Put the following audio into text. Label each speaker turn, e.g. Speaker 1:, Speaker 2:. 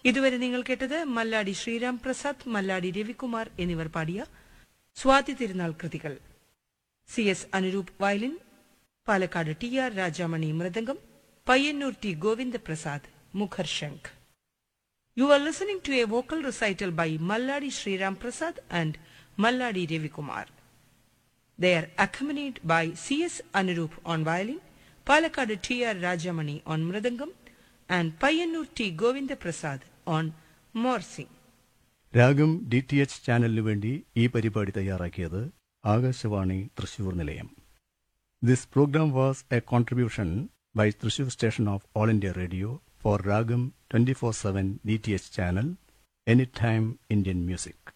Speaker 1: ഇതുവരെ നിങ്ങൾ കേട്ടത് മല്ലാടി ശ്രീരാം പ്രസാദ് മല്ലാടി രവികുമാർ എന്നിവർ പാടിയ സ്വാതി തിരുനാൾ കൃതികൾ C S Anuroop violin Palakkad T R Rajamani mridangam Payyanur T Govindaprasad മുഖർ ശംഖ് You are listening to a vocal recital by Malladi Sriram Prasad and Malladi Ravikumar. They are accompanied by C.S. Anurup on violin, Palakkad T.R. Rajamani on mridangam, and Payyanur T. Govinda Prasad on morsing.
Speaker 2: Raagam D T H ചാനലിനു വേണ്ടി ഈ പരിപാടി തയ്യാറാക്കിയത് ആകാശവാണി തൃശൂർ നിലയം this programme was a contribution by Thrissur station of All India Radio for Raagam twenty four seven D T H channel any time Indian music